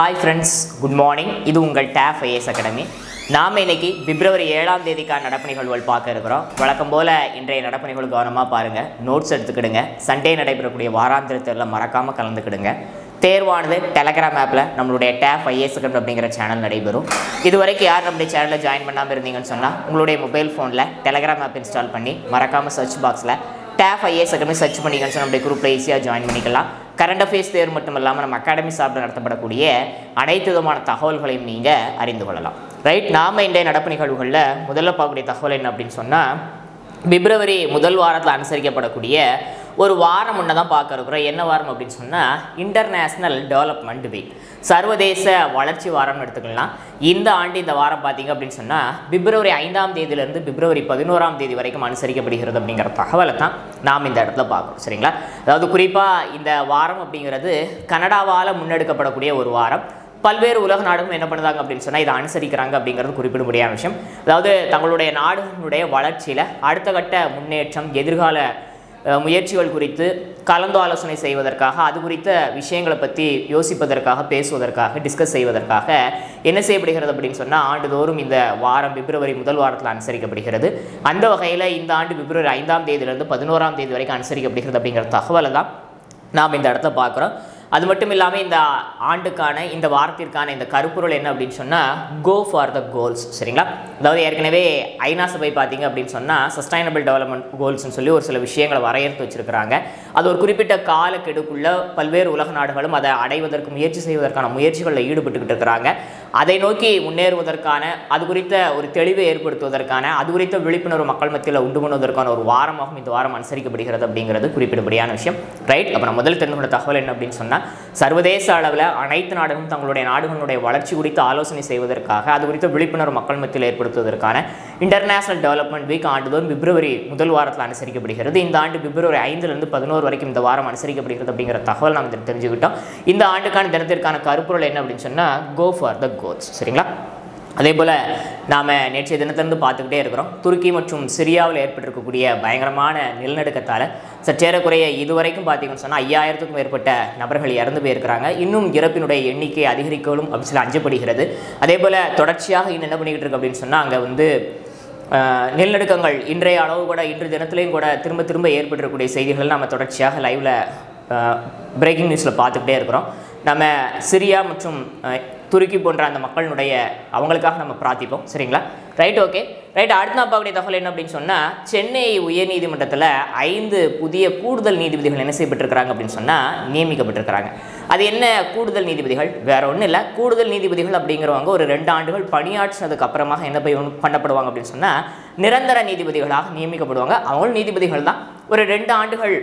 hi friends good morning இது உங்கள் டேஃப் IS academy நாம் இன்னைக்கு பிப்ரவரி ஏழாம் தேதிக்கான நடப்பு நிகழ்வுகள் பார்க்க இருக்கிறோம் வழக்கம் போல் இன்றைய நடப்பு நிகழ்வு கவனமாக பாருங்கள் நோட்ஸ் எடுத்துக்கிடுங்க சண்டே நடைபெறக்கூடிய வாராந்திர தேர்வில் மறக்காமல் கலந்துக்கிடுங்க தேர்வானது டெலகிராம் ஆப்பில் நம்மளுடைய டேஃப் ஐஏஎஸ் அகாடமி அப்படிங்கிற சேனல் நடைபெறும் இது வரைக்கும் யார் நம்முடைய சேனலில் ஜாயின் பண்ணாமல் இருந்தீங்கன்னு சொன்னால் உங்களுடைய மொபைல் ஃபோனில் டெலகிராம் ஆப் இன்ஸ்டால் பண்ணி மறக்காமல் சர்ச் பாக்ஸில் டேஃப் ஐஏஎஸ் அகாடமி சர்ச் பண்ணிங்கன்னு சொன்னால் நம்முடைய குரூப்பில் ஈஸியாக ஜாயின் பண்ணிக்கலாம் கரண்ட் அஃபேர்ஸ் தேர்வு மட்டும் இல்லாமல் நம்ம அகாடமி சார்பில் நடத்தப்படக்கூடிய அனைத்து விதமான தகவல்களையும் நீங்கள் அறிந்து கொள்ளலாம் ரைட் நாம் இன்றைய நடப்பு நிகழ்வுகளில் முதல்ல பார்க்கக்கூடிய தகவல் என்ன அப்படின்னு சொன்னால் பிப்ரவரி முதல் வாரத்தில் அனுசரிக்கப்படக்கூடிய ஒரு வாரம் ஒன்று தான் பார்க்க இருக்கிறோம் என்ன வாரம் அப்படின்னு சொன்னால் இன்டர்நேஷ்னல் டெவலப்மெண்ட் வீக் சர்வதேச வளர்ச்சி வாரம்னு எடுத்துக்கலாம் இந்த ஆண்டு இந்த வாரம் பார்த்தீங்க அப்படின்னு சொன்னால் பிப்ரவரி ஐந்தாம் தேதியிலிருந்து பிப்ரவரி பதினோராம் தேதி வரைக்கும் அனுசரிக்கப்படுகிறது அப்படிங்கிற தகவலை தான் நாம் இந்த இடத்துல பார்க்குறோம் சரிங்களா அதாவது குறிப்பாக இந்த வாரம் அப்படிங்கிறது கனடாவால் முன்னெடுக்கப்படக்கூடிய ஒரு வாரம் பல்வேறு உலக நாடுகளும் என்ன பண்ணுறாங்க அப்படின்னு சொன்னால் இதை அனுசரிக்கிறாங்க அப்படிங்கிறது குறிப்பிடும்படியான விஷயம் அதாவது தங்களுடைய நாடுகளுடைய வளர்ச்சியில் அடுத்த கட்ட முன்னேற்றம் எதிர்கால அஹ், முயற்சிகள் குறித்து கலந்து ஆலோசனை செய்வதற்காக அது குறித்த விஷயங்களை பற்றி யோசிப்பதற்காக பேசுவதற்காக டிஸ்கஸ் செய்வதற்காக என்ன செய்யப்படுகிறது அப்படின்னு சொன்னால் ஆண்டுதோறும் இந்த வாரம் பிப்ரவரி முதல் வாரத்தில் அனுசரிக்கப்படுகிறது அந்த வகையில் இந்த ஆண்டு பிப்ரவரி ஐந்தாம் தேதியிலிருந்து பதினோராம் தேதி வரைக்கும் அனுசரிக்கப்படுகிறது அப்படிங்கிற தகவலை தான் நாம் இந்த இடத்துல பார்க்குறோம் அது மட்டும் இல்லாமல் இந்த ஆண்டுக்கான இந்த வாரத்திற்கான இந்த கருப்பொருள் என்ன அப்படின்னு சொன்னால் கோ ஃபார் த கோல்ஸ் சரிங்களா அதாவது ஏற்கனவே ஐநா சபை பார்த்தீங்க அப்படின்னு சொன்னால் சஸ்டைனபிள் டெவலப்மெண்ட் கோல்ஸ்னு சொல்லி ஒரு சில விஷயங்களை வரையறுத்து வச்சிருக்கிறாங்க அது ஒரு குறிப்பிட்ட காலக்கெடுக்குள்ள பல்வேறு உலக நாடுகளும் அதை அடைவதற்கு முயற்சி செய்வதற்கான முயற்சிகளில் ஈடுபட்டுக்கிட்டு இருக்கிறாங்க அதை நோக்கி முன்னேறுவதற்கான அது குறித்த ஒரு தெளிவை ஏற்படுத்துவதற்கான அது குறித்த விழிப்புணர்வு மக்கள் மத்தியில் உண்டு பண்ணுவதற்கான ஒரு வாரமாகவும் இந்த வாரம் அனுசரிக்கப்படுகிறது அப்படிங்கிறது குறிப்பிடப்படியான விஷயம் ரைட் அப்போ நான் முதல் தெரிந்து கொண்ட தகவல் என்ன அப்படின்னு சொன்னால் சர்வதேச அளவில் அனைத்து நாடுகளும் தங்களுடைய நாடுகளுடைய வளர்ச்சி குறித்து ஆலோசனை செய்வதற்காக அது குறித்த விழிப்புணர்வு மக்கள் மத்தியில் ஏற்படுத்துவதற்கான இன்டர்நேஷனல் டெவலப்மெண்ட் வீக் ஆண்டுதோறும் பிப்ரவரி முதல் வாரத்தில் அனுசரிக்கப்படுகிறது இந்த ஆண்டு பிப்ரவரி ஐந்துலேருந்து பதினோரு வரைக்கும் இந்த வாரம் அனுசரிக்கப்படுகிறது அப்படிங்கிற தகவல் நாம் இதில் தெரிஞ்சுக்கிட்டோம் இந்த ஆண்டுக்கான தினத்திற்கான கருப்பொருள் என்ன அப்படின்னு சொன்னால் கோ ஃபார் த கோல்ஸ் சரிங்களா அதே போல் நாம் நேற்றைய தினத்திலிருந்து பார்த்துக்கிட்டே இருக்கிறோம் துருக்கி மற்றும் சிரியாவில் ஏற்பட்டிருக்கக்கூடிய பயங்கரமான நிலநடுக்கத்தால் சற்றேறக்குறைய இதுவரைக்கும் பார்த்தீங்கன்னு சொன்னால் ஐயாயிரத்துக்கும் மேற்பட்ட நபர்கள் இறந்து போயிருக்கிறாங்க இன்னும் இறப்பினுடைய எண்ணிக்கை அதிகரிக்கலும் அப்படின்னு சொல்லி அஞ்சப்படுகிறது அதே போல் தொடர்ச்சியாக இன்னும் என்ன பண்ணிக்கிட்டு இருக்கு அப்படின்னு சொன்னால் அங்கே வந்து ஆஹ், நிலநடுக்கங்கள் இன்றைய அளவு கூட இன்று தினத்திலையும் கூட திரும்ப திரும்ப ஏற்பட்டிருக்கக்கூடிய செய்திகள் நம்ம தொடர்ச்சியாக லைவில் பிரேக்கிங் நியூஸில் பார்த்துக்கிட்டே இருக்கிறோம் நம்ம சிரியா மற்றும் அஹ், துருக்கி போன்ற அந்த மக்களினுடைய அவங்களுக்காக நம்ம பிரார்த்திப்போம் சரிங்களா ரைட் ஓகே ரைட் அடுத்த நான் பார்க்கக்கூடிய தகவல் என்ன அப்படின்னு சொன்னால் சென்னை உயர்நீதிமன்றத்தில் ஐந்து புதிய கூடுதல் நீதிபதிகள் என்ன செய்யப்பட்டிருக்கிறாங்க அப்படின்னு சொன்னால் நியமிக்கப்பட்டிருக்கிறாங்க அது என்ன கூடுதல் நீதிபதிகள் வேற ஒன்றும் இல்லை கூடுதல் நீதிபதிகள் அப்படிங்கிறவங்க ஒரு ரெண்டு ஆண்டுகள் பணியாற்றினதுக்கு அப்புறமாக என்ன போய் பண்ணப்படுவாங்க அப்படின்னு சொன்னால் நிரந்தர நீதிபதிகளாக நியமிக்கப்படுவாங்க அவங்களும் நீதிபதிகள் தான் ஒரு ரெண்டு ஆண்டுகள்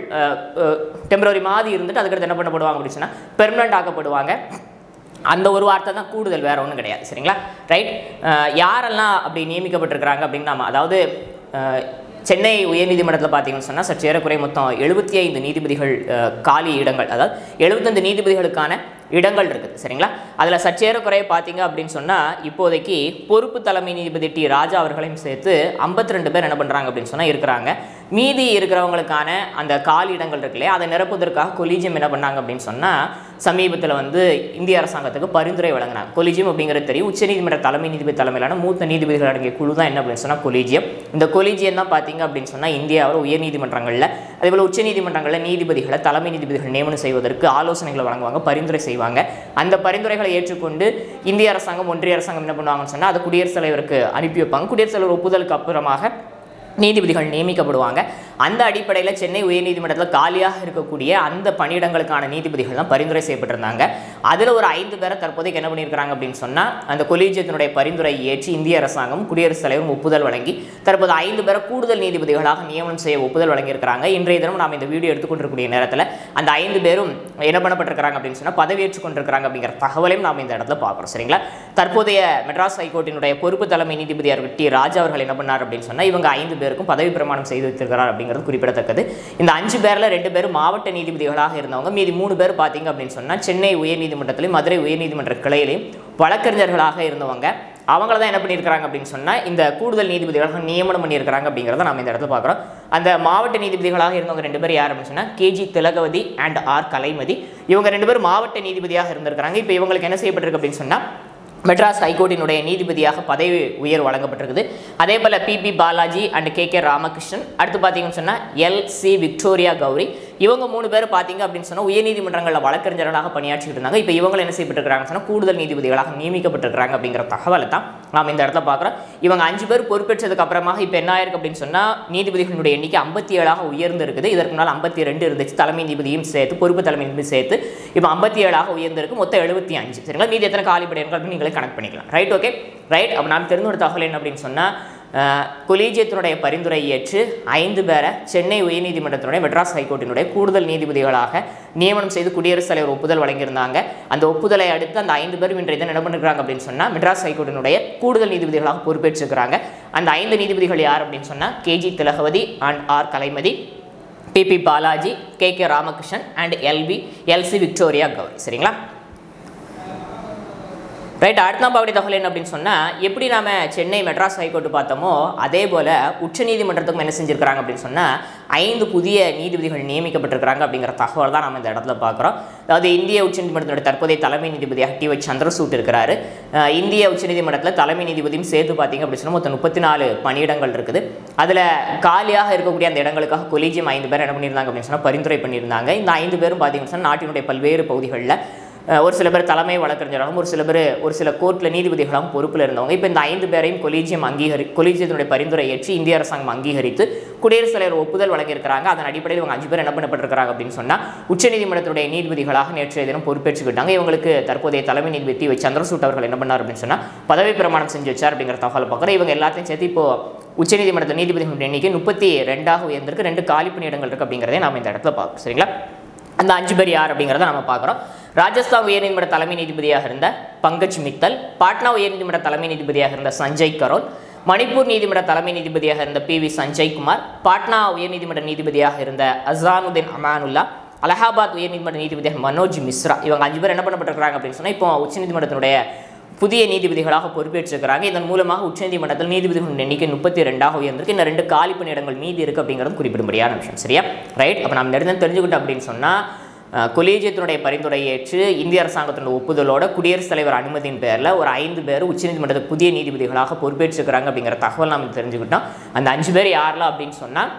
டெம்பரரி மாதிரி இருந்துட்டு அதுக்கடுத்து என்ன பண்ணப்படுவாங்க அப்படின்னு சொன்னால் பெர்மனண்ட் ஆக்கப்படுவாங்க அந்த ஒரு வார்த்தை தான் கூடுதல் வேற ஒன்றும் கிடையாது சரிங்களா ரைட் யாரெல்லாம் அப்படி நியமிக்கப்பட்டிருக்கிறாங்க அப்படின்னு நாம அதாவது அஹ், சென்னை உயர்நீதிமன்றத்தில் பார்த்தீங்கன்னு சொன்னால் சற்று ஏறக்குறை மொத்தம் எழுபத்தி ஐந்து நீதிபதிகள் அஹ், காலி இடங்கள் அதாவது எழுபத்தஞ்சு நீதிபதிகளுக்கான இடங்கள் இருக்குது சரிங்களா அதில் சற்றேறக்குறைய பார்த்தீங்க அப்படின்னு சொன்னால் இப்போதைக்கு பொறுப்பு தலைமை நீதிபதி டி ராஜா அவர்களையும் சேர்த்து 52 ரெண்டு பேர் என்ன பண்ணுறாங்க அப்படின்னு சொன்னால் இருக்கிறாங்க மீதி இருக்கிறவங்களுக்கான அந்த காலி இடங்கள் இருக்கு இல்லையா அதை நிரப்புவதற்காக கொலீஜியம் என்ன பண்ணாங்க அப்படின்னு சொன்னால் சமீபத்தில் வந்து இந்திய அரசாங்கத்துக்கு பரிந்துரை வழங்கினாங்க கொலீஜியம் அப்படிங்கிறது தெரியும் உச்சநீதிமன்ற தலைமை நீதிபதி தலைமையிலான மூத்த நீதிபதிகள் அடங்கிய குழு தான் என்ன அப்படின்னு சொன்னால் கொலீஜியம் இந்த கொலீஜியம் தான் பார்த்தீங்க அப்படின்னு சொன்னால் இந்தியாவில் உயர் நீதிமன்றங்களில் அதேபோல் உச்ச நீதிமன்றங்களில் நீதிபதிகளை தலைமை நீதிபதிகள் நியமனம் செய்வதற்கு ஆலோசனைகளை வழங்குவாங்க பரிந்துரை செய்வாங்க அந்த பரிந்துரைகளை ஏற்றுக்கொண்டு இந்திய அரசாங்கம் ஒன்றிய அரசாங்கம் என்ன பண்ணுவாங்கன்னு சொன்னால் அதை குடியரசுத் தலைவருக்கு அனுப்பி வைப்பாங்க குடியரசுத் தலைவர் ஒப்புதலுக்கு அப்புறமாக நீதிபதிகள் நியமிக்கப்படுவாங்க அந்த அடிப்படையில் சென்னை உயர்நீதிமன்றத்தில் காலியாக இருக்கக்கூடிய அந்த பணியிடங்களுக்கான நீதிபதிகள் தான் பரிந்துரை செய்யப்பட்டிருந்தாங்க அதில் ஒரு ஐந்து பேரை தற்போதைக்கு என்ன பண்ணியிருக்கிறாங்க அப்படின்னு சொன்னால் அந்த கொலீஜியத்தினுடைய பரிந்துரை ஏற்றி இந்திய அரசாங்கம் குடியரசுத் தலைவரும் ஒப்புதல் வழங்கி தற்போது ஐந்து பேரை கூடுதல் நீதிபதிகளாக நியமனம் செய்ய ஒப்புதல் வழங்கியிருக்கிறாங்க இன்றைய தினம் நாம் இந்த வீடியோ எடுத்துக்கொண்டிருக்கக்கூடிய நேரத்தில் அந்த ஐந்து பேரும் என்ன பண்ணப்பட்டிருக்கிறாங்க அப்படின்னு சொன்னால் பதவியேற்றுக் கொண்டிருக்கிறாங்க அப்படிங்கிற தகவலையும் நாம் இந்த இடத்துல பார்க்குறோம் சரிங்களா தற்போதைய மெட்ராஸ் ஹைகோர்ட்டினுடைய பொறுப்பு தலைமை நீதிபதியார் டி ராஜா அவர்கள் என்ன பண்ணார் அப்படின்னு சொன்னால் இவங்க ஐந்து பேருக்கும் பதவி பிரமாணம் செய்து வைத்திருக்கிறார் அப்படிங்கிறது குறிப்பிடத்தக்கது இந்த அஞ்சு பேரில் ரெண்டு பேரும் மாவட்ட நீதிபதிகளாக இருந்தவங்க மீதி மூணு பேர் பார்த்தீங்க அப்படின்னு சொன்னால் சென்னை உயர்நீதிமன்றத்திலையும் மதுரை உயர்நீதிமன்ற கிளையிலையும் வழக்கறிஞர்களாக இருந்தவங்க அவங்கள தான் என்ன பண்ணியிருக்காங்க அப்படின்னு சொன்னால் இந்த கூடுதல் நீதிபதிகளாக நியமனம் பண்ணியிருக்காங்க அப்படிங்கிறத நம்ம இந்த இடத்துல பார்க்குறோம் அந்த மாவட்ட நீதிபதிகளாக இருந்தவங்க ரெண்டு பேர் யார் அப்படின்னு சொன்னால் K G Thilagavathi and R Kalaimathi இவங்க ரெண்டு பேரும் மாவட்ட நீதிபதியாக இருந்திருக்கிறாங்க இப்போ இவங்களுக்கு என்ன செய்யப்பட்டிருக்கு அப்படின்னு சொன்னால் மெட்ராஸ் ஹைகோர்ட்டினுடைய நீதிபதியாக பதவி உயர்வு வழங்கப்பட்டிருக்குது அதே போல் P B Balaji and K K Ramakrishnan அடுத்து பார்த்தீங்கன்னு சொன்னால் எல் சி விக்டோரியா கௌரி இவங்க மூணு பேர் பார்த்தீங்க அப்படின்னு சொன்னால் உயர்நீதிமன்றங்களில் வழக்கறிஞர்களாக பணியாற்றிட்டு இருந்தாங்க இப்போ இவங்க என்ன செய்யப்பட்டிருக்காங்கன்னு சொன்னால் கூடுதல் நீதிபதிகளாக நியமிக்கப்பட்டிருக்கிறாங்க அப்படிங்கிற தகவலை தான் நாம் இந்த இடத்துல பார்க்குறோம் இவங்க அஞ்சு பேர் பொறுப்பேற்றதுக்கு அப்புறமாக இப்போ என்ன ஆயிருக்கு அப்படின்னு சொன்னால் நீதிபதிகளுடைய எண்ணிக்கை ஐம்பத்தி ஏழாக உயர்ந்து இருக்குது இதற்கு முன்னால் ஐம்பத்தி ரெண்டு இருந்துச்சு தலைமை நீதிபதியும் சேர்த்து பொறுப்பு தலைமை நீதிபதி சேர்த்து இப்போ ஐம்பத்தி ஏழாக உயர்ந்திருக்கு மொத்தம் எழுபத்தி அஞ்சு சரிங்களா மீதி எத்தனை காலி பணியிடங்கள் அப்படின்னு நீங்களே கணக்கு பண்ணிக்கலாம் ரைட் ஓகே ரைட் அப்போ நாம் தெரிந்த ஒரு தகவல் என்ன அப்படின்னு சொன்னால் கொலீஜியத்தினுடைய பரிந்துரை ஏற்று ஐந்து பேரை சென்னை உயர்நீதிமன்றத்தினுடைய மெட்ராஸ் ஹைகோர்ட்டினுடைய கூடுதல் நீதிபதிகளாக நியமனம் செய்து குடியரசுத் தலைவர் ஒப்புதல் வழங்கியிருந்தாங்க அந்த ஒப்புதலை அடுத்து அந்த ஐந்து பேரும் இன்றைய தினம் என்ன பண்ணிருக்காங்க அப்படின்னு சொன்னால் மெட்ராஸ் ஹைகோர்ட்டினுடைய கூடுதல் நீதிபதிகளாக பொறுப்பேற்றிருக்கிறாங்க அந்த ஐந்து நீதிபதிகள் யார் அப்படின்னு சொன்னால் K G Thilagavathi and R Kalaimathi P B Balaji K K Ramakrishnan and L P L C Victoria Gowri சரிங்களா ரைட் அடுத்த பாவடி தகவல் என்ன அப்படின்னு சொன்னால் எப்படி நாம சென்னை மெட்ராஸ் ஹைகோர்ட் பார்த்தோமோ அதே போல் உச்சநீதிமன்றத்துக்கும் என்ன செஞ்சிருக்கிறாங்க அப்படின்னு சொன்னால் ஐந்து புதிய நீதிபதிகள் நியமிக்கப்பட்டிருக்கிறாங்க அப்படிங்கிற தகவல் தான் நம்ம இந்த இடத்துல பார்க்குறோம் அதாவது இந்திய உச்சநீதிமன்றத்தினுடைய தற்போதைய தலைமை நீதிபதியாக டி ஒய் சந்திரசூட் இருக்கிறாரு அஹ் இந்திய உச்சநீதிமன்றத்தில் தலைமை நீதிபதியும் சேர்த்து பார்த்தீங்க அப்படின்னு சொன்னால் மொத்தம் முப்பத்தி நாலு பணியிடங்கள் இருக்குது அதில் காலியாக இருக்கக்கூடிய அந்த இடங்களுக்காக கொலீஜியம் ஐந்து பேர் என்ன பண்ணியிருந்தாங்க அப்படின்னு சொன்னால் பரிந்துரை பண்ணியிருந்தாங்க இந்த ஐந்து பேரும் பார்த்தீங்கன்னு சொன்னால் நாட்டினுடைய பல்வேறு பகுதிகளில் அஹ் ஒரு சில பேர் தலைமை வழக்கறிஞராகவும் ஒரு சில பேர் ஒரு சில கோர்ட்டில் நீதிபதிகளாகவும் பொறுப்பில் இருந்தவங்க இப்போ இந்த ஐந்து பேரையும் கொலீஜியம் அங்கீகரி கொலீஜியத்தினுடைய பரிந்துரை ஏற்று இந்திய அரசாங்கம் அங்கீகரித்து குடியரசுத் தலைவர் ஒப்புதல் வழங்கியிருக்கிறாங்க அதன் அடிப்படையில் இவங்க அஞ்சு பேர் என்ன பண்ணப்பட்டிருக்கிறாங்க அப்படின்னு சொன்னால் உச்சநீதிமன்றத்துடைய நீதிபதிகளாக நேற்றைய தினம் பொறுப்பேற்றுக்கிட்டாங்க இவங்களுக்கு தற்போதைய தலைமை நீதிபதி டி ஒய் சந்திரசூட் அவர்கள் என்ன பண்ணார் அப்படின்னு சொன்னால் பதவி பிரமாணம் செஞ்சு வச்சார் அப்படிங்கிற தகவல் பார்க்குறோம் இவங்க எல்லாத்தையும் சேர்த்து இப்போ உச்சநீதிமன்ற நீதிபதிகளுடைய எண்ணிக்கை முப்பத்தி ரெண்டாக உயர்ந்திருக்கு ரெண்டு காலி பணியிடங்கள் இருக்குது அப்படிங்கிறதே நாம இந்த இடத்துல பார்க்கணும் சரிங்களா அந்த அஞ்சு பேர் யார் அப்படிங்கிறத நம்ம பார்க்குறோம் ராஜஸ்தான் உயர்நீதிமன்ற தலைமை நீதிபதியாக இருந்த பங்கஜ் மித்தல் பாட்னா உயர்நீதிமன்ற தலைமை நீதிபதியாக இருந்த சஞ்சய் கரோல் மணிப்பூர் நீதிமன்ற தலைமை நீதிபதியாக இருந்த பி வி சஞ்சய் குமார் பாட்னா உயர்நீதிமன்ற நீதிபதியாக இருந்த அசானுதீன் அமானுல்லா அலகாபாத் உயர்நீதிமன்ற நீதிபதியாக மனோஜ் மிஸ்ரா இவங்க அஞ்சு பேர் என்ன பண்ணப்பட்டிருக்காங்க அப்படின்னு சொன்னால் இப்போ உச்சநீதிமன்றத்தினுடைய புதிய நீதிபதிகளாக பொறுப்பேற்றிருக்கிறாங்க இதன் மூலமாக உச்சநீதிமன்றத்தில் நீதிபதிகளின் எண்ணிக்கை முப்பத்தி ரெண்டாக உயர்ந்திருக்கு இன்னும் ரெண்டு காலி பணியிடங்கள் மீதி இருக்குது அப்படிங்கிறது குறிப்பிடும்படியான விஷயம் சரியா ரைட் அப்போ நம்ம நெடுந்து தெரிஞ்சுக்கிட்டோம் அப்படின்னு சொன்னால் கொலீஜியத்தினுடைய பரிந்துரை ஏற்று இந்திய அரசாங்கத்தினுடைய ஒப்புதலோட குடியரசுத் தலைவர் அனுமதியின் பேரில் ஒரு ஐந்து பேர் உச்சநீதிமன்றத்துக்கு புதிய நீதிபதிகளாக பொறுப்பேற்றிருக்கிறாங்க அப்படிங்கிற தகவல் நாம் தெரிஞ்சுக்கிட்டோம் அந்த அஞ்சு பேர் யாரெல்லாம் அப்படின்னு சொன்னால்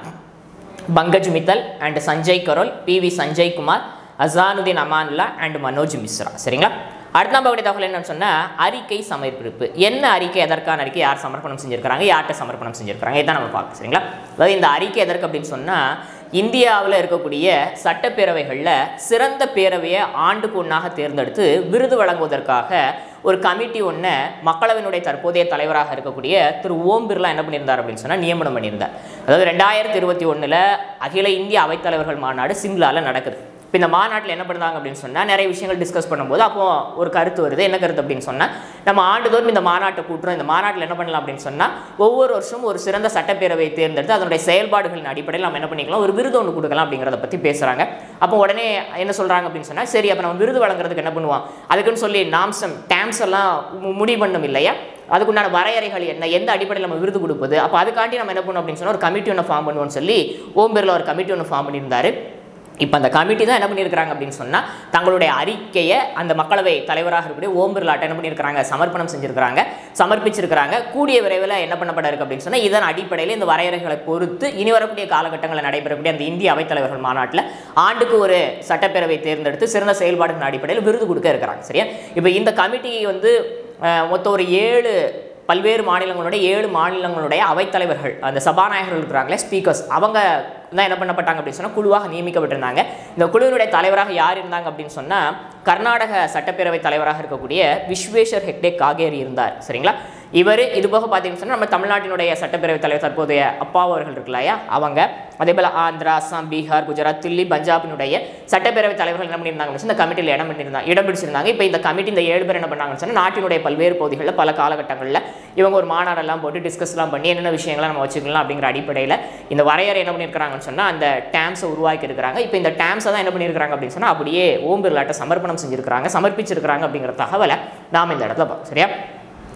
Pankaj Mithal and Sanjay Karol P V Sanjay Kumar Ahsanuddin Amanullah and Manoj Misra சரிங்களா அடுத்த பகுதி தகவல் என்னன்னு சொன்னால் அறிக்கை சமர்ப்பிப்பு என்ன அறிக்கை எதற்கான அறிக்கை யார் சமர்ப்பணம் செஞ்சிருக்கிறாங்க யார்கிட்ட சமர்ப்பணம் செஞ்சிருக்கிறாங்க இதான் நம்ம பார்க்க சரிங்களா அதாவது இந்த அறிக்கை எதற்கு அப்படின்னு சொன்னால் இந்தியாவில் இருக்கக்கூடிய சட்டப்பேரவைகளில் சிறந்த பேரவையை ஆண்டுக்கு ஒன்றாக தேர்ந்தெடுத்து விருது வழங்குவதற்காக ஒரு கமிட்டி ஒன்று மக்களவையினுடைய தற்போதைய தலைவராக இருக்கக்கூடிய திரு ஓம் பிர்லா என்ன பண்ணியிருந்தார் அப்படின்னு சொன்னால் நியமனம் பண்ணியிருந்தார் அதாவது ரெண்டாயிரத்தி இருபத்தி ஒன்றில் அகில இந்திய அவைத்தலைவர்கள் மாநாடு சிம்லாவில் நடக்குது இப்போ இந்த மாநாட்டில் என்ன பண்ணுறாங்க அப்படின்னு சொன்னால் நிறைய விஷயங்கள் டிஸ்கஸ் பண்ணும்போது அப்போ ஒரு கருத்து வருது என்ன கருத்து அப்படின்னு சொன்னால் நம்ம ஆண்டுதோறும் இந்த மாநாட்டை கூட்டுறோம் இந்த மாநாட்டில் என்ன பண்ணலாம் அப்படின்னு சொன்னால் ஒவ்வொரு வருஷமும் ஒரு சிறந்த சட்டப்பேரவையை தேர்ந்தெடுத்து அதனுடைய செயல்பாடுகளின் அடிப்படையில் நம்ம என்ன பண்ணிக்கலாம் ஒரு விருது ஒன்று கொடுக்கலாம் அப்படிங்கிறத பற்றி பேசுகிறாங்க அப்போ உடனே என்ன சொல்கிறாங்க அப்படின்னு சொன்னால் சரி அப்போ நம்ம விருது வழங்குறதுக்கு என்ன பண்ணுவோம் அதுக்குன்னு சொல்லி நாம்சம் டேம்ஸ் எல்லாம் மு- முடிவு பண்ணும் இல்லையா அதுக்குண்டான வரையறைகள் என்ன எந்த அடிப்படையில் நம்ம விருது கொடுப்பது அப்போ அதுக்காண்டி நம்ம என்ன பண்ணோம் அப்படின்னு சொன்னால் ஒரு கமிட்டி ஒன்று ஃபார்ம் பண்ணுவோம்னு சொல்லி ஓம் பிர்லா ஒரு கமிட்டி ஒன்று ஃபார்ம் பண்ணியிருந்தாரு இப்போ அந்த கமிட்டி தான் என்ன பண்ணியிருக்கிறாங்க அப்படின்னு சொன்னால் தங்களுடைய அறிக்கையை அந்த மக்களவை தலைவராக இருக்கக்கூடிய ஓம் பிர்லாட்ட என்ன பண்ணியிருக்கிறாங்க சமர்ப்பணம் செஞ்சிருக்கிறாங்க சமர்ப்பிச்சிருக்கிறாங்க கூடிய விரைவில் என்ன பண்ணப்பட இருக்கு அப்படின்னு சொன்னால் இதன் அடிப்படையில் இந்த வரையறைகளை பொறுத்து இனி வரக்கூடிய காலகட்டங்களில் நடைபெறக்கூடிய அந்த இந்திய அவைத்தலைவர்கள் மாநாட்டில் ஆண்டுக்கு ஒரு சட்டப்பேரவை தேர்ந்தெடுத்து சிறந்த செயல்பாடுகளின் அடிப்படையில் விருது கொடுக்க இருக்கிறாங்க சரியா இப்போ இந்த கமிட்டி வந்து அஹ், மொத்தம் ஒரு ஏழு பல்வேறு மாநிலங்களுடைய ஏழு மாநிலங்களுடைய அவைத்தலைவர்கள் அந்த சபாநாயகர்கள் இருக்கிறாங்களே ஸ்பீக்கர்ஸ் அவங்க தான் என்ன பண்ணப்பட்டாங்க அப்படின்னு சொன்னால் குழுவாக நியமிக்கப்பட்டிருந்தாங்க இந்த குழுவினுடைய தலைவராக யார் இருந்தாங்க அப்படின்னு சொன்னால் கர்நாடக சட்டப்பேரவை தலைவராக இருக்கக்கூடிய விஸ்வேஸ்வர் ஹெக்டே காகேரி இருந்தார் சரிங்களா இவர் இது போக பார்த்தீங்கன்னு சொன்னால் நம்ம தமிழ்நாட்டினுடைய சட்டப்பேரவை தலைவர் தற்போதைய அப்பா அவர்கள் இருக்கலையா அவங்க அதே போல் ஆந்திரா அஸ்ஸாம் பீகார் குஜராத் தில்லி பஞ்சாபினுடைய சட்டப்பேரவை தலைவர்கள் என்ன பண்ணியிருந்தாங்க அப்படின்னு சொன்னா இந்த கமிட்டியில் இடம் பண்ணியிருந்தாங்க இடம் பிடிச்சிருந்தாங்க இப்போ இந்த கமிட்டி இந்த ஏழு பேர் என்ன பண்ணாங்கன்னு சொன்னால் நாட்டினுடைய பல்வேறு பகுதிகளில் பல காலகட்டங்களில் இவங்க ஒரு மாநாடெல்லாம் போட்டு டிஸ்கஸ்லாம் பண்ணி என்னென்ன விஷயங்களை நம்ம வச்சுக்கலாம் அப்படிங்கிற அடிப்படையில் இந்த வரையறை என்ன பண்ணியிருக்காங்கன்னு சொன்னால் அந்த டேம்ஸை உருவாக்கி இருக்கிறாங்க இப்போ இந்த டேம்ஸை தான் என்ன பண்ணியிருக்காங்க அப்படின்னு சொன்னால் அப்படியே ஓம் பிர்லாட்ட சமர்ப்பணம் செஞ்சிருக்கிறாங்க சமர்ப்பிச்சிருக்கிறாங்க அப்படிங்கிற தகவலை நாம் இந்த இடத்துல பார்ப்போம் சரியா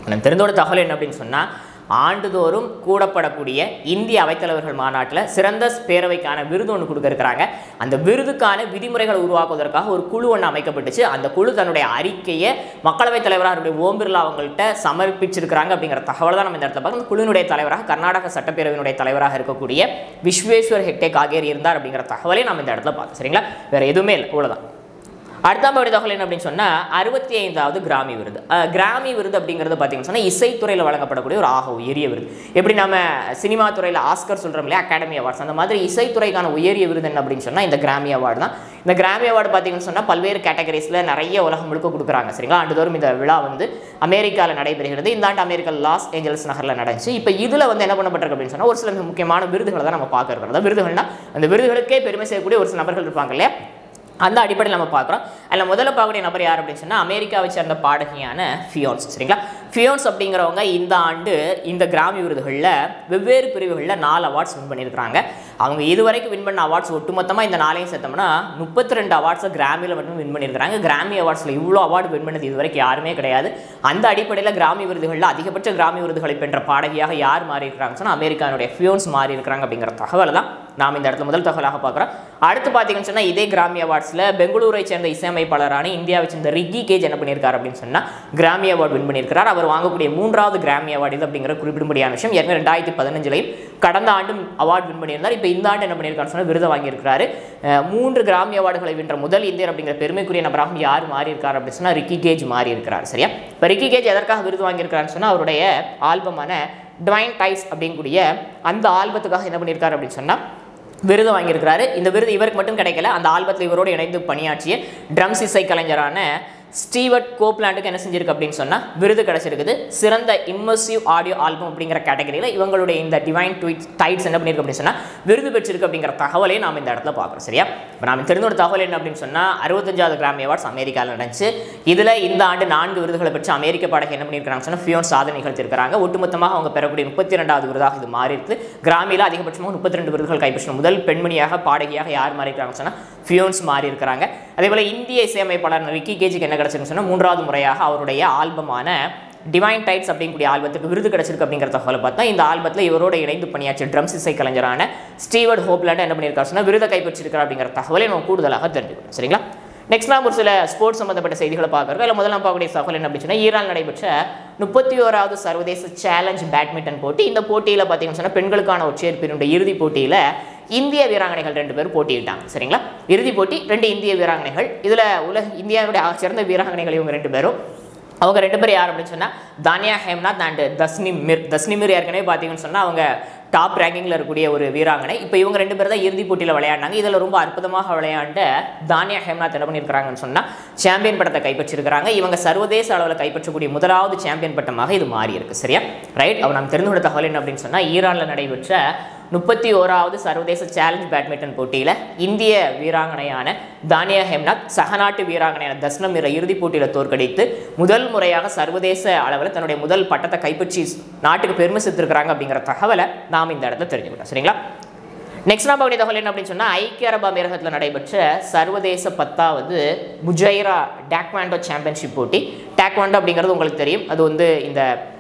எனக்கு தெரிந்தோட தகவல் என்ன அப்படின்னு சொன்னால் ஆண்டுதோறும் கூடப்படக்கூடிய இந்திய அவைத்தலைவர்கள் மாநாட்டில் சிறந்த பேரவைக்கான விருது ஒன்று கொடுக்க இருக்கிறாங்க அந்த விருதுக்கான விதிமுறைகளை உருவாக்குவதற்காக ஒரு குழு ஒன்று அமைக்கப்பட்டுச்சு அந்த குழு தன்னுடைய அறிக்கையை மக்களவைத் தலைவராக அவருடைய ஓம் பிர்லா அவங்கள்ட்ட சமர்ப்பிச்சிருக்கிறாங்க அப்படிங்கிற தகவல் தான் நம்ம இந்த இடத்துல பார்க்கணும் இந்த குழுவினுடைய தலைவராக கர்நாடக சட்டப்பேரவையினுடைய தலைவராக இருக்கக்கூடிய விஸ்வேஸ்வர் ஹெக்டே காகேரி இருந்தார் அப்படிங்கிற தகவலை நம்ம இந்த இடத்துல பார்த்தோம் சரிங்களா வேற எதுவுமே இல்லை அவ்வளோதான் அடுத்தாம் படி தகவல் என்ன அப்படின்னு சொன்னால் அறுபத்தி ஐந்தாவது கிராமி விருது அஹ், கிராமி விருது அப்படிங்கிறது பார்த்தீங்கன்னு சொன்னால் இசைத்துறையில் வழங்கப்படக்கூடிய ஒரு ஆக உயரிய விருது எப்படி நம்ம சினிமா துறையில் ஆஸ்கர் சொல்கிறோம் இல்லையா அகாடமி அவார்ட்ஸ் அந்த மாதிரி இசைத்துறைக்கான உயரிய விருது என்ன அப்படின்னு சொன்னால் இந்த கிராமி அவார்டு தான் இந்த கிராமி அவார்டு பார்த்தீங்கன்னு சொன்னால் பல்வேறு கேட்டகரிஸில் நிறைய உலகம் முழுக்க கொடுக்குறாங்க சரிங்களா ஆண்டுதோறும் இந்த விழா வந்து அமெரிக்காவில் நடைபெறுகிறது இந்த ஆண்டு அமெரிக்கா லாஸ் ஏஞ்சல்ஸ் நகரில் நடந்துச்சு இப்போ இதில் வந்து என்ன பண்ணப்பட்டிருக்கு அப்படின்னு சொன்னால் ஒரு சில மிக முக்கியமான விருதுகளை தான் நம்ம பார்க்க இருக்கிறோம் அதாவது விருதுகள்னா அந்த விருதுகளுக்கே பெருமை செய்யக்கூடிய ஒரு சில நபர்கள் இருப்பாங்க இல்லையா அந்த அடிப்படையில் நம்ம பார்க்குறோம் அதில் முதல்ல பார்க்கக்கூடிய நபர் யார் அப்படின்னு சொன்னால் அமெரிக்காவை சேர்ந்த பாடகியான ஃபியோன்ஸ் சரிங்களா ஃபியோன்ஸ் அப்படிங்கிறவங்க இந்த ஆண்டு இந்த கிராமி விருதுகளில் வெவ்வேறு பிரிவுகளில் நாலு அவார்ட்ஸ் வின் பண்ணியிருக்காங்க அவங்க இதுவரைக்கும் வின் பண்ண அவார்ட்ஸ் ஒட்டுமொத்தமாக இந்த நாளையும் சேர்த்தோம்னா முப்பத்தி ரெண்டு அவார்ட்ஸை கிராமியில் மட்டும் வின் பண்ணியிருக்காங்க கிராமி அவார்ட்ஸில் இவ்வளோ அவார்டு வின் பண்ணது இது வரைக்கும் யாருமே கிடையாது அந்த அடிப்படையில் கிராமி விருதுகளில் அதிகபட்ச கிராமி விருதுகளை பெற்ற பாடகியாக யார் மாறி இருக்கிறாங்க சொன்னால் அமெரிக்கானுடைய ஃபியோன்ஸ் மாறி இருக்கிறாங்க அப்படிங்கிற தகவலை தான் நாம் இந்த இடத்துல முதல் தகவலாக பார்க்குறோம் அடுத்து பார்த்தீங்கன்னு சொன்னால் இதே கிராமி அவார்ட்ஸில் பெங்களூரை சேர்ந்த இசையமைப்பாளரான இந்தியாவை சேர்ந்த ரிக்கி கேஜ் என்ன பண்ணியிருக்காரு அப்படின்னு சொன்னால் கிராமி அவார்டு வின் பண்ணியிருக்கிறார் அவர் வாங்கக்கூடிய மூன்றாவது கிராமி அவார்டு இது அப்படிங்கிற குறிப்பிடும்படியான விஷயம் ஏற்கனவே ரெண்டாயிரத்தி பதினஞ்சுலையும் கடந்த ஆண்டும் அவார்டு வின் பண்ணியிருந்தார் இப்போ இந்த ஆண்டு என்ன பண்ணியிருக்காருன்னு சொன்னால் விருதை வாங்கியிருக்கிறாரு அஹ் மூன்று கிராமி அவார்டுகளை வென்ற முதல் இந்தியர் அப்படிங்கிற பெருமைக்குரிய நபராக யார் மாறி இருக்கார் அப்படின்னு சொன்னால் ரிக்கி கேஜ் மாறி இருக்கிறார் சரியா இப்போ ரிக்கி கேஜ் எதற்காக விருது வாங்கியிருக்காருன்னு சொன்னால் அவருடைய ஆல்பமான டிவைன் டைஸ் அப்படிங்கக்கூடிய அந்த ஆல்பத்துக்காக என்ன பண்ணியிருக்காரு அப்படின்னு சொன்னால் விருது வாங்கியிருக்கிறாரு இந்த விருது இவருக்கு மட்டும் கிடைக்கல அந்த ஆல்பத்தில் இவரோடு இணைந்து பணியாற்றிய ட்ரம்ஸ் இசை கலைஞரான ஸ்டீவர்ட் கோப்லாண்டுக்கு என்ன செஞ்சிருக்கு அப்படின்னு சொன்னால் விருது கிடைச்சிருக்குது சிறந்த இம்மர்சிவ் ஆடியோ ஆல்பம் அப்படிங்கிற கேட்டகரியில் இவங்களுடைய இந்த டிவைன் ட்வீட் டைட்ஸ் என்ன பண்ணியிருக்கு அப்படின்னு சொன்னால் விருது பெற்றிருக்கு அப்படிங்கிற தகவலையும் நாம் இந்த இடத்துல பார்க்குறோம் சரியா இப்போ நாம் தெரிந்த ஒரு தகவல் என்ன அப்படின்னு சொன்னால் அறுபத்தஞ்சாவது கிராமி அவார்ட்ஸ் அமெரிக்காவில் நடந்துச்சு இதில் இந்த ஆண்டு நான்கு விருதுகளை பெற்று அமெரிக்க பாடகை என்ன பண்ணியிருக்காங்க சொன்னால் ஃபியோன் சாதனை நிகழ்த்திருக்கிறாங்க ஒட்டுமொத்தமாக அவங்க பெறக்கூடிய முப்பத்தி ரெண்டாவது விருதாக இது மாறி இருக்கு கிராமியில் அதிகபட்சமாக முப்பத்தி ரெண்டு விருதுகள் கைப்பற்றின முதல் பெண்மணியாக பாடகியாக யார் மாறி இருக்காங்க சொன்னால் ஃபியோன்ஸ் மாறி இருக்கிறாங்க அதே போல் இந்திய இசையமைப்பாளர் ரிக்கி கேஜுக்கு என்ன கிடைச்சிருக்கு சொன்னால் மூன்றாவது முறையாக அவருடைய ஆல்பமான டிவைன் டைட்ஸ் அப்படிங்கக்கூடிய ஆல்பத்துக்கு விருது கிடைச்சிருக்கு அப்படிங்கிற தகவலை பார்த்தா இந்த ஆல்பத்தில் இவரோட இணைந்து பணியாற்றிய ட்ரம்ஸ் இசை கலைஞரான ஸ்டீவர்ட் ஹோப்லாண்ட் என்ன பண்ணியிருக்காரு சொன்னால் விருதை கைப்பற்றிருக்கிறார் அப்படிங்கிற தகவலை நம்ம கூடுதலாக தெரிஞ்சுக்கணும் சரிங்களா நெக்ஸ்ட் நாம் ஒரு சில ஸ்போர்ட்ஸ் சம்மந்தப்பட்ட செய்திகளை பார்க்குறோம் இல்லை முதல்ல நம்ம பார்க்கக்கூடிய தகவல் என்ன அப்படின்னு சொன்னால் ஈரான் நடைபெற்ற முப்பத்தி ஓராவது சர்வதேச சேலஞ்ச் பேட்மிண்டன் போட்டி இந்த போட்டியில் பார்த்தீங்கன்னு சொன்னால் பெண்களுக்கான ஒற்றையர் பிரிவுடைய இறுதிப் போட்டியில் இந்திய வீராங்கனைகள் ரெண்டு பேரும் போட்டியிட்டாங்க சரிங்களா இறுதிப் போட்டி ரெண்டு இந்திய வீராங்கனைகள் இதில் உலக இந்தியாவுடைய ஆக சிறந்த வீராங்கனைகள் இவங்க ரெண்டு பேரும் அவங்க ரெண்டு பேரும் யார் அப்படின்னு சொன்னால் தானியா ஹேம்நாத் அண்ட் தஸ்னிமிர் தஸ்னிமிர் ஏற்கனவே பார்த்தீங்கன்னு சொன்னால் அவங்க டாப் ரேங்கிங்கில் இருக்கக்கூடிய ஒரு வீராங்கனை இப்போ இவங்க ரெண்டு பேர் தான் இறுதிப் போட்டியில் விளையாடினாங்க இதில் ரொம்ப அற்புதமாக விளையாண்ட தானியா ஹேம்நாத் என்ன பண்ணியிருக்கிறாங்கன்னு சொன்னால் சாம்பியன் பட்டத்தை கைப்பற்றிருக்கிறாங்க இவங்க சர்வதேச அளவில் கைப்பற்றக்கூடிய முதலாவது சாம்பியன் பட்டமாக இது மாறி இருக்கு சரியா ரைட் அவன் நாம் தெரிந்து கொண்ட தகவல் என்ன அப்படின்னு சொன்னால் ஈரானில் நடைபெற்ற முப்பத்தி ஓராவது சர்வதேச சேலஞ்ச் பேட்மிண்டன் போட்டியில் இந்திய வீராங்கனையான தானியா ஹெம்நாத் சகநாட்டு வீராங்கனையான தஸ்னமிரை இறுதிப் போட்டியில் தோற்கடித்து முதல் முறையாக சர்வதேச அளவில் தன்னுடைய முதல் பட்டத்தை கைப்பற்றி நாட்டுக்கு பெருமை சேர்த்திருக்கிறாங்க அப்படிங்கிற தகவலை நாம் இந்த இடத்துல தெரிஞ்சுக்கிட்டோம் சரிங்களா நெக்ஸ்ட் நம்ம பார்க்கக்கூடிய தகவல் என்ன அப்படின்னு சொன்னால் ஐக்கிய அரபு அமீரகத்தில் நடைபெற்ற சர்வதேச பத்தாவது முஜைரா டேக்வாண்டோ சாம்பியன்ஷிப் போட்டி டேக்வாண்டோ அப்படிங்கிறது உங்களுக்கு தெரியும் அது வந்து இந்த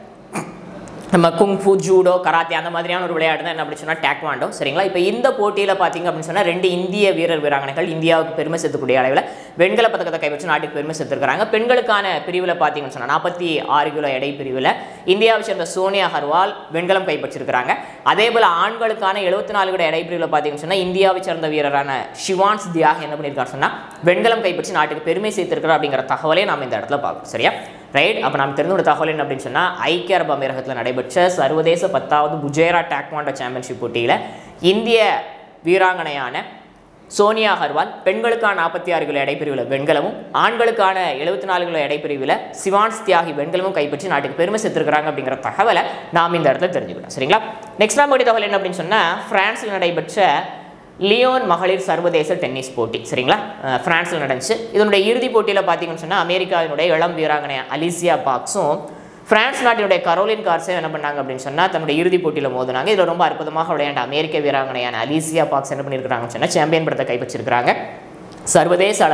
நம்ம குங்ஃபு ஜூடோ கராத்தே அந்த மாதிரியான ஒரு விளையாட்டு தான் என்ன அப்படி சொன்னால் டேக்வாண்டோ சரிங்களா இப்போ இந்த போட்டியில் பார்த்தீங்க அப்படின்னு சொன்னால் ரெண்டு இந்திய வீரர் வீராங்கனைகள் இந்தியாவுக்கு பெருமை சேர்த்துக்கூடிய அளவில் வெண்கல பதக்கத்தை கைப்பற்றி நாட்டுக்கு பெருமை சேர்த்துருக்காங்க பெண்களுக்கான பிரிவில் பார்த்தீங்கன்னு சொன்னால் நாற்பத்தி ஆறு கிலோ எடை பிரிவில் இந்தியாவை சேர்ந்த சோனியா அகர்வால் வெண்கலம் கைப்பற்றிருக்கிறாங்க அதே போல் ஆண்களுக்கான எழுபத்தி நாலு கிலோ எடை பிரிவில் பார்த்தீங்கன்னு சொன்னால் இந்தியாவை சேர்ந்த வீரரான ஷிவான்ஸ் தியாக் என்ன பண்ணியிருக்காரு சொன்னால் வெண்கலம் கைப்பற்றி நாட்டுக்கு பெருமை சேர்த்திருக்கிறார் அப்படிங்கிற தகவலே நாம் இந்த இடத்துல பார்க்கணும் சரியா ரைட் அப்போ நாம் தெரிந்த ஒரு தகவல் என்ன அப்படின்னு சொன்னால் ஐக்கிய அரபு அமீரகத்தில் நடைபெற்ற சர்வதேச பத்தாவது புஜேரா டாக்வாண்டோ சாம்பியன்ஷிப் போட்டியில் இந்திய வீராங்கனையான சோனியா அகர்வால் பெண்களுக்கான நாற்பத்தி ஆறு கிலோ எடைப்பிரிவில் வெண்கலமும் ஆண்களுக்கான எழுபத்தி நாலு கிலோ எடைப்பிரிவில் சிவான்ஸ் தியாகி வெண்கலமும் கைப்பற்றி நாட்டுக்கு பெருமை சேர்த்திருக்கிறாங்க அப்படிங்கிற தகவலை நாம் இந்த இடத்துல தெரிஞ்சுக்கிறோம் சரிங்களா நெக்ஸ்ட் நாம் தகவல் என்ன அப்படின்னு சொன்னால் பிரான்ஸில் நடைபெற்ற லியோன் மகளிர் சர்வதேச டென்னிஸ் போட்டி சரிங்களா அஹ் பிரான்ஸில் நடந்துச்சு இதனுடைய இறுதிப் போட்டியில் பார்த்தீங்கன்னு சொன்னால் அமெரிக்காவினுடைய இளம் வீராங்கனை அலிசியா பாக்ஸும் பிரான்ஸ் நாட்டினுடைய கரோலின் கார்ஸும் என்ன பண்ணாங்க அப்படின்னு சொன்னால் தன்னுடைய இறுதிப் போட்டியில் மோதினாங்க இதில் ரொம்ப அற்புதமாக விளையாண்ட அமெரிக்க வீராங்கனையான அலிசியா பாக்ஸ் என்ன பண்ணியிருக்கிறாங்கன்னு சொன்னால் சாம்பியன் படத்தை கைப்பற்றிருக்கிறாங்க சர்வதேச அளவில்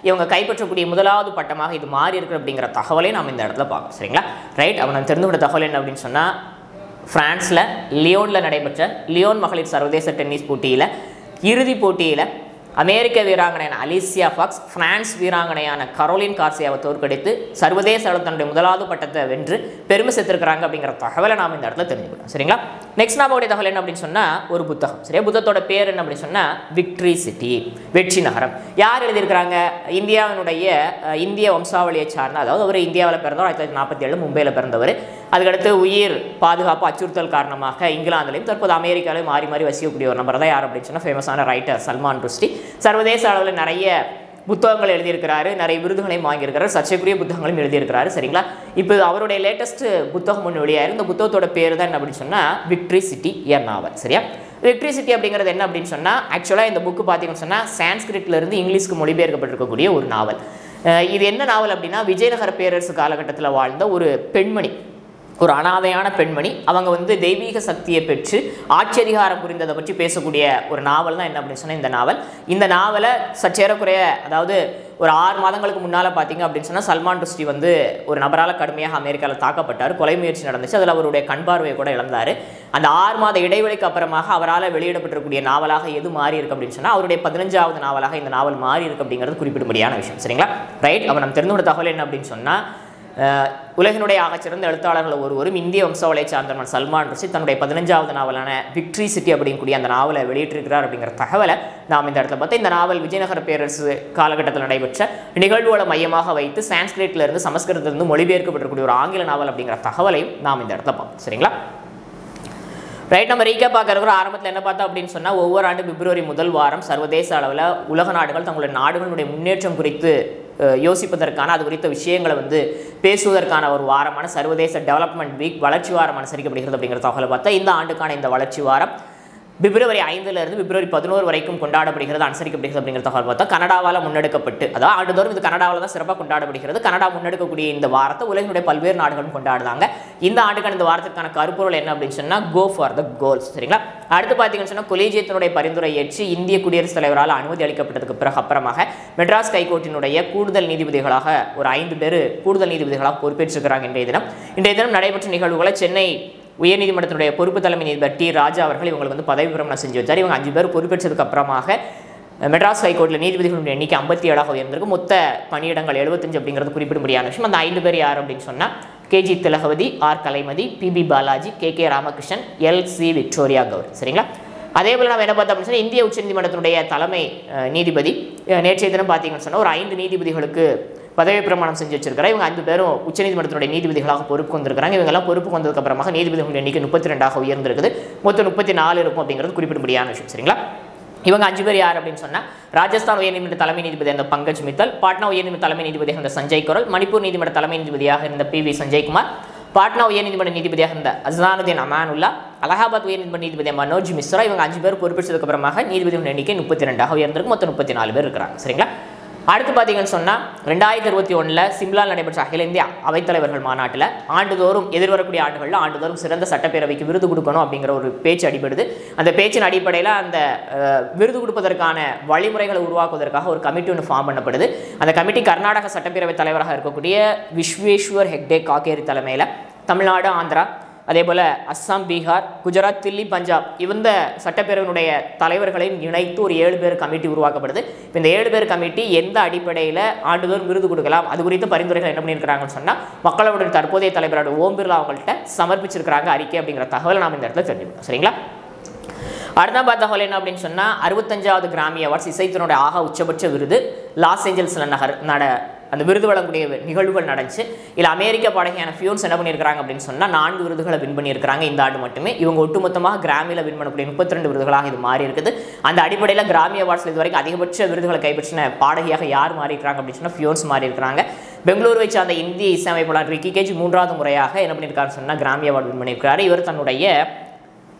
இவங்க கைப்பற்றக்கூடிய முதலாவது பட்டமாக இது மாறி இருக்கு அப்படிங்கிற தகவலை நாம் இந்த இடத்துல பார்க்கணும் சரிங்களா ரைட் அவன் தெரிந்து கொண்ட தகவல் என்ன அப்படின்னு சொன்னால் பிரான்ஸில் லியோனில் நடைபெற்ற லியோன் மகளிர் சர்வதேச டென்னிஸ் போட்டியில் இறுதிப் போட்டியில் அமெரிக்க வீராங்கனையான அலிசியா ஃபாக்ஸ் பிரான்ஸ் வீராங்கனையான கரோலின் கார்சியாவை தோற்கடித்து சர்வதேச அளவில் தன்னுடைய முதலாவது பட்டத்தை வென்று பெருமை சேர்த்திருக்கிறாங்க அப்படிங்கிற தகவலை நாம் இந்த இடத்துல தெரிஞ்சுக்கணும் சரிங்களா நெக்ஸ்ட் நாமோடைய தகவல் என்ன அப்படின்னு சொன்னால் ஒரு புத்தகம் சரியா புத்தகத்தோட பேர் என்ன அப்படின்னு சொன்னால் விக்ட்ரி சிட்டி வெற்றி நகரம் யார் எழுதியிருக்கிறாங்க இந்தியாவினுடைய அஹ், இந்திய வம்சாவளியை சார்ந்த அதாவது அவர் இந்தியாவில் பிறந்தவர் ஆயிரத்தி தொள்ளாயிரத்தி நாற்பத்தி ஏழு மும்பையில் பிறந்தவர் அதுக்கடுத்து உயிர் பாதுகாப்பு அச்சுறுத்தல் காரணமாக இங்கிலாந்திலையும் தற்போது அமெரிக்காலையும் மாறி மாறி வசிக்கக்கூடிய ஒரு நபர் தான் யார் அப்படின்னு சொன்னால் ஃபேமஸான ரைட்டர் சல்மான் ருஷ்டி சர்வதேச அளவில் நிறைய புத்தகங்கள் எழுதியிருக்கிறாரு நிறைய விருதுகளையும் வாங்கியிருக்கிறாரு சர்ச்சைக்குரிய புத்தகங்களையும் எழுதியிருக்கிறாரு சரிங்களா இப்போ அவருடைய லேட்டஸ்ட் புத்தகம் ஒன்று வெளியாயிரு இந்த புத்தகத்தோட பேர் தான் என்ன அப்படின்னு சொன்னால் விக்ட்ரி சிட்டி ஏ நாவல் சரியா விக்ட்ரி சிட்டி அப்படிங்கிறது என்ன அப்படின்னு சொன்னால் ஆக்சுவலாக இந்த புக்கு பார்த்தீங்கன்னு சொன்னால் சான்ஸ்கிரிட்ல இருந்து இங்கிலீஷ்க்கு மொழிபெயர்க்கப்பட்டிருக்கக்கூடிய ஒரு நாவல் அஹ் இது என்ன நாவல் அப்படின்னா விஜயநகர பேரரசு காலகட்டத்தில் வாழ்ந்த ஒரு பெண்மணி ஒரு அனாதையான பெண்மணி அவங்க வந்து தெய்வீக சக்தியை பெற்று ஆட்சியதிகாரம் புரிந்ததை பற்றி பேசக்கூடிய ஒரு நாவல் தான் என்ன அப்படின்னு சொன்னால் இந்த நாவல் இந்த நாவலை சற்றேறக்குறைய அதாவது ஒரு ஆறு மாதங்களுக்கு முன்னால் பார்த்தீங்க அப்படின்னு சொன்னால் சல்மான் ருஷ்டி வந்து ஒரு நபரால் கடுமையாக அமெரிக்காவில் தாக்கப்பட்டார் கொலை முயற்சி நடந்துச்சு அதில் அவருடைய கண் பார்வையை கூட இழந்தார் அந்த ஆறு மாத இடைவெளிக்கு அப்புறமாக அவரால் வெளியிடப்பட்டிருக்கக்கூடிய நாவலாக எது மாறி இருக்கு அப்படின்னு சொன்னால் அவருடைய பதினஞ்சாவது நாவலாக இந்த நாவல் மாறி இருக்கு அப்படிங்கிறது குறிப்பிடும்படியான விஷயம் சரிங்களா ரைட் அப்போ நம்ம தெரிந்து கொண்ட தகவல் என்ன அப்படின்னு சொன்னால் அஹ் உலகினுடைய ஆகச்சிறந்த எழுத்தாளர்கள் ஒருவரும் இந்திய வம்சாவளியை சார்ந்தவன் சல்மான் ருஷி தன்னுடைய பதினஞ்சாவது நாவலான விக்ட்ரி சிட்டி அப்படிங்கக்கூடிய அந்த நாவலை வெளியிட்டிருக்கிறார் அப்படிங்கிற தகவலை நாம் இந்த இடத்துல பார்த்தா இந்த நாவல் விஜயநகர பேரரசு காலகட்டத்தில் நடைபெற்ற நிகழ்வுகளை மையமாக வைத்து சான்ஸ்கிரிட்ல இருந்து சமஸ்கிருதத்திலிருந்து மொழிபெயர்க்கப்பட்டிருக்கக்கூடிய ஒரு ஆங்கில நாவல் அப்படிங்கிற தகவலையும் நாம் இந்த இடத்துல பார்ப்போம் சரிங்களா ரைட் நம்ம ரீக்கா பார்க்குறோம் ஆரம்பத்தில் என்ன பார்த்தோம் அப்படின்னு சொன்னால் ஒவ்வொரு ஆண்டு பிப்ரவரி முதல் வாரம் சர்வதேச அளவில் உலக நாடுகள் தங்களுடைய நாடுகளுடைய முன்னேற்றம் குறித்து அஹ், யோசிப்பதற்கான அது குறித்த விஷயங்களை வந்து பேசுவதற்கான ஒரு வாரமான சர்வதேச டெவலப்மெண்ட் வீக் வளர்ச்சி வாரம் அனுசரிக்கப்படுகிறது அப்படிங்கிற தகவலை பார்த்தா இந்த ஆண்டுக்கான இந்த வளர்ச்சி வாரம் பிப்ரவரி ஐந்துல இருந்து பிப்ரவரி பதினோரு வரைக்கும் கொண்டாடப்படுகிறது அனுசரிக்கப்படுகிறது அப்படிங்கிற தகவல் பார்த்தா கனடாவால் முன்னெடுக்கப்பட்டு அதாவது ஆண்டுதோறும் இது கனடாவில் தான் சிறப்பாக கொண்டாடப்படுகிறது கனடா முன்னெடுக்கக்கூடிய இந்த வாரத்தை உலகினுடைய பல்வேறு நாடுகளும் கொண்டாடுறாங்க இந்த ஆண்டுக்கான இந்த வாரத்திற்கான கருப்பொருள் என்ன அப்படின்னு சொன்னால் கோ ஃபார் த கோல்ஸ் சரிங்களா அடுத்து பார்த்தீங்கன்னு சொன்னால் கொலிஜியத்தினுடைய பரிந்துரை ஏற்று இந்திய குடியரசுத் தலைவரால் அனுமதி அளிக்கப்பட்டதுக்கு பிறகு அப்புறமாக மெட்ராஸ் ஹைகோர்ட்டினுடைய கூடுதல் நீதிபதிகளாக ஒரு ஐந்து பேர் கூடுதல் நீதிபதிகளாக பொறுப்பேற்றிருக்கிறாங்க இன்றைய தினம் இன்றைய தினம் நடைபெற்ற நிகழ்வுகளை சென்னை உயர்நீதிமன்றத்தினுடைய பொறுப்பு தலைமை நீதிபதி டி ராஜா அவர்கள் இவங்களுக்கு வந்து பதவி பிரமாணம் செஞ்சு வச்சார் இவங்க அஞ்சு பேர் பொறுப்பேற்றதுக்கு அப்புறமாக மெட்ராஸ் ஹைகோர்ட்டில் நீதிபதிகளுடைய எண்ணிக்கை ஐம்பத்தி ஏழாக உயர்ந்திருக்கு மொத்த பணியிடங்கள் எழுபத்தஞ்சு அப்படிங்கிறது குறிப்பிடும்படியான விஷயம் அந்த ஐந்து பேர் யார் அப்படின்னு சொன்னால் K G Thilagavathi R Kalaimathi P B Balaji K K Ramakrishnan L C Victoria Gowri சரிங்களா அதே போல் நம்ம என்ன பார்த்தோம் அப்படின்னு சொன்னால் இந்திய உச்சநீதிமன்றத்தினுடைய தலைமை அஹ், நீதிபதி அஹ், நேற்றைய தினம் பார்த்தீங்கன்னு சொன்னால் ஒரு ஐந்து நீதிபதிகளுக்கு பதவி பிரமாணம் செஞ்சு வச்சிருக்கிறார் இவங்க ஐந்து பேரும் உச்சநீதிமன்றத்தினுடைய நீதிபதிகளாக பொறுப்பு வந்திருக்கிறாங்க இவங்க எல்லாம் பொறுப்பு வந்ததுக்கு அப்புறமாக நீதிபதிகளுடைய எண்ணிக்கை முப்பத்தி ரெண்டாக உயர்ந்திருக்குது மொத்தம் முப்பத்தி நாலு இருக்கும் அப்படிங்கிறது குறிப்பிடும்படியான விஷயம் சரிங்களா இவங்க அஞ்சு பேர் யார் அப்படின்னு சொன்னால் ராஜஸ்தான் உயர்நீதிமன்ற தலைமை நீதிபதி அந்த பங்கஜ் மித்தல் பாட்னா உயர்நீதிமன்ற தலைமை நீதிபதியாக இருந்த சஞ்சய் குரல் மணிப்பூர் நீதிமன்ற தலைமை நீதிபதியாக இருந்த பி வி சஞ்சய்குமார் பாட்னா உயர்நீதிமன்ற நீதிபதியாக இருந்த அஸ்தானுதீன் அமானுல்லா அலகாபாத் உயர்நீதிமன்ற நீதிபதி மனோஜ் மிஸ்ரா இவங்க அஞ்சு பேர் பொறுப்பேற்றதுக்கு அப்புறமாக நீதிபதிகளின் எண்ணிக்கை முப்பத்தி ரெண்டாக உயர்ந்திருக்கு மொத்தம் முப்பத்தி நாலு பேர் இருக்கிறாங்க சரிங்களா அடுத்து பார்த்தீங்கன்னு சொன்னால் ரெண்டாயிரத்தி இருபத்தி ஒன்றில் சிம்லாவில் நடைபெற்ற அகில இந்திய அவைத்தலைவர்கள் மாநாட்டில் ஆண்டுதோறும் எதிர்வரக்கூடிய ஆண்டுகளில் ஆண்டுதோறும் சிறந்த சட்டப்பேரவைக்கு விருது கொடுக்கணும் அப்படிங்கிற ஒரு பேச்சு அடிபடுது அந்த பேச்சின் அடிப்படையில் அந்த அஹ், விருது கொடுப்பதற்கான வழிமுறைகளை உருவாக்குவதற்காக ஒரு கமிட்டி ஒன்று ஃபார்ம் பண்ணப்படுது அந்த கமிட்டி கர்நாடக சட்டப்பேரவை தலைவராக இருக்கக்கூடிய விஸ்வேஸ்வர் ஹெக்டே காக்கேரி தலைமையில் தமிழ்நாடு ஆந்திரா அதே போல் அஸ்ஸாம் பீகார் குஜராத் தில்லி பஞ்சாப் இந்த சட்டப்பேரவையினுடைய தலைவர்களையும் இணைத்து ஒரு ஏழு பேர் கமிட்டி உருவாக்கப்படுது இப்போ இந்த ஏழு பேர் கமிட்டி எந்த அடிப்படையில் ஆண்டுதோறும் விருது கொடுக்கலாம் அது குறித்த பரிந்துரைகள் என்ன பண்ணியிருக்கிறாங்கன்னு சொன்னால் மக்களோட தற்போதைய தலைவரோட ஓம் பிர்லா அவங்கள்ட்ட சமர்ப்பிச்சிருக்கிறாங்க அறிக்கை அப்படிங்கிற தகவலை நாம் இந்த இடத்துல தெரிஞ்சுக்கணும் சரிங்களா அடுத்த பார்த்த தகவல் என்ன அப்படின்னு சொன்னால் அறுபத்தஞ்சாவது கிராமி அவார்ட்ஸ் இசைத்தினுடைய ஆக உச்சபட்ச விருது லாஸ் ஏஞ்சல்ஸில் நகர் நட அந்த விருது வழங்கக்கூடிய நிகழ்வுகள் நடந்துச்சு இல்லை அமெரிக்க பாடகையான ஃபியூன்ஸ் என்ன பண்ணியிருக்காங்க அப்படின்னு சொன்னால் நான்கு விருதுகளை வின் பண்ணியிருக்காங்க இந்த ஆண்டு மட்டுமே இவங்க ஒட்டுமொத்தமாக கிராமியில் வின் பண்ணக்கூடிய முப்பத்தி ரெண்டு விருதுகளாக இது மாறி இருக்குது அந்த அடிப்படையில் கிராமி அவார்ட்ஸில் இது வரைக்கும் அதிகபட்ச விருதுகளை கைப்பற்றின பாடகியாக யார் மாறி இருக்கிறாங்க அப்படின்னு சொன்னால் ஃபியூன்ஸ் மாறி இருக்கிறாங்க பெங்களூருவை சார்ந்த இந்திய இசையமைப்பாளர் ரிக்கி கேஜ் மூன்றாவது முறையாக என்ன பண்ணியிருக்காருன்னு சொன்னால் கிராமி அவார்டு வின் பண்ணியிருக்காரு இவர் தன்னுடைய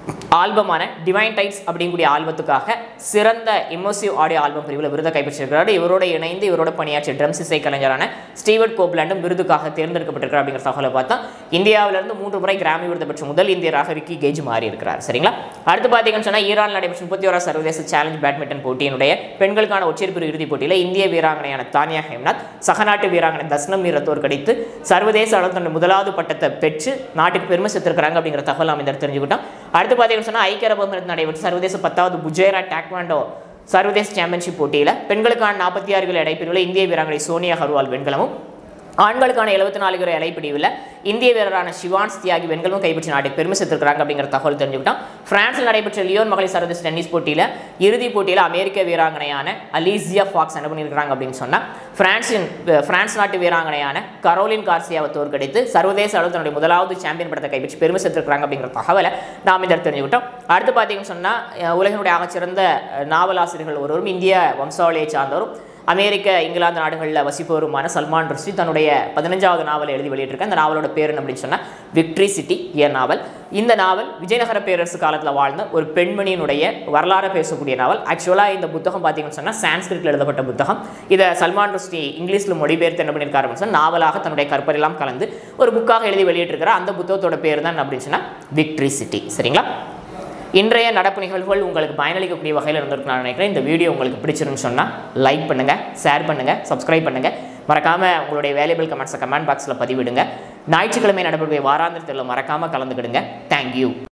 ஆல்பமான டிவைன் டைட்ஸ் அப்படிங்கக்கூடிய ஆல்பத்துக்காக சிறந்த இமோசிவ் ஆடியோ ஆல்பம் பிரிவில் விருதை கைப்பற்றிருக்கிறார் இவரோட இணைந்து இவரோட பணியாற்றிய ட்ரம்ஸ் இசை கலைஞரான ஸ்டீவர்ட் கோப்லாண்டும் விருதுக்காக தேர்ந்தெடுக்கப்பட்டிருக்கிறார் அப்படிங்கிற தகவலை பார்த்தா இந்தியாவிலிருந்து மூன்று முறை கிராமி விருது பெற்ற முதல் இந்தியராக ரிக்கி கேஜ் மாறி இருக்கிறார் சரிங்களா அடுத்து பார்த்தீங்கன்னு சொன்னால் ஈரான் நடைபெற்ற முப்பத்தி ஓரா சர்வதேச சேலஞ்ச் பேட்மிண்டன் போட்டியினுடைய பெண்களுக்கான ஒற்றையர் இறுதிப் போட்டியில் இந்திய வீராங்கனையான தானியா ஹேம்நாத் சகநாட்டு வீராங்கனை தஸ்னம் மீரை தோற்கடித்து சர்வதேச அளவில் தன்னுடைய முதலாவது பட்டத்தை பெற்று நாட்டுக்கு பெருமை சேர்த்திருக்கிறாங்க அப்படிங்கிற தகவல் நாம் இந்த இடத்துல தெரிஞ்சுக்கிட்டோம் அடுத்து பார்த்தீங்கன்னு சொன்னால் ஐக்கிய அரபு அமீரகத்தில் நடைபெற்ற சர்வதேச பத்தாவது புஜேரா டாக்வாண்டோ சர்வதேச சாம்பியன்ஷிப் போட்டியில் பெண்களுக்கான நாற்பத்தி ஆறு கிலோ எடைப்பிரிவில் இந்திய வீராங்கனை சோனியா ஹர்வால் வெண்கலமும் ஆண்களுக்கான எழுபத்தி நாலு கிலோ எடைப்பிடிவில் இந்திய வீரரான சிவான்ஸ் தியாகி வெண்கலமும் கைப்பற்றி நாட்டுக்கு பெருமை சேர்த்திருக்கிறாங்க அப்படிங்கிற தகவல் தெரிஞ்சுக்கிட்டோம் பிரான்சில் நடைபெற்ற லியோன் மகளிர் சர்வதேச டென்னிஸ் போட்டியில் இறுதிப் போட்டியில் அமெரிக்க வீராங்கனையான அலீசியா ஃபாக்ஸ் என்ன பண்ணியிருக்கிறாங்க அப்படின்னு சொன்னால் பிரான்சின் பிரான்ஸ் நாட்டு வீராங்கனையான கரோலின் கார்சியாவை தோற்கடித்து சர்வதேச அளவில் தன்னுடைய முதலாவது சாம்பியன் பட்டத்தை கைப்பற்றி பெருமை சேர்த்திருக்கிறாங்க அப்படிங்கிற தகவலை நாம் இந்த தெரிஞ்சுக்கிட்டோம் அடுத்து பார்த்தீங்கன்னு சொன்னால் உலகினுடைய ஆகச்சிறந்த நாவலாசிரியர்கள் ஒருவரும் இந்திய வம்சாவளியை சார்ந்தவரும் அமெரிக்க இங்கிலாந்து நாடுகளில் வசிப்பவருமான சல்மான் ருஷ்டி தன்னுடைய பதினஞ்சாவது நாவலை எழுதி வெளியிட்டிருக்க அந்த நாவலோட பேர் என்ன அப்படின்னு சொன்னால் விக்ட்ரி சிட்டி ஏ நாவல் இந்த நாவல் விஜயநகர பேரரசு காலத்தில் வாழ்ந்த ஒரு பெண்மணியினுடைய வரலாறு பேசக்கூடிய நாவல் ஆக்சுவலாக இந்த புத்தகம் பார்த்தீங்கன்னு சொன்னால் சான்ஸ்கிரிட்டில் எழுதப்பட்ட புத்தகம் இதை சல்மான் ருஷ்டி இங்கிலீஷில் மொழிபெயர்த்து என்ன பண்ணியிருக்காரு அப்படின்னு சொன்னால் நாவலாக தன்னுடைய கற்பனையெல்லாம் கலந்து ஒரு புக்காக எழுதி வெளியிட்டிருக்கிறார் அந்த புத்தகத்தோட பேர் தான் அப்படின்னு சொன்னால் விக்ட்ரி சிட்டி சரிங்களா இன்றைய நடப்பு நிகழ்வுகள் உங்களுக்கு பயனளிக்கக்கூடிய வகையில் இருந்திருக்கு நான் நினைக்கிறேன் இந்த வீடியோ உங்களுக்கு பிடிச்சிருன்னு சொன்னால் லைக் பண்ணுங்கள் ஷேர் பண்ணுங்கள் சப்ஸ்கிரைப் பண்ணுங்கள் மறக்காமல் உங்களுடைய வேல்யூபிள் கமெண்ட்ஸை கமெண்ட் பாக்ஸில் பதிவிடுங்க ஞாயிற்றுக்கிழமை நடைபெறக்கூடிய வாராந்திரத்தில் மறக்காமல் கலந்துக்கிடுங்க தேங்க்யூ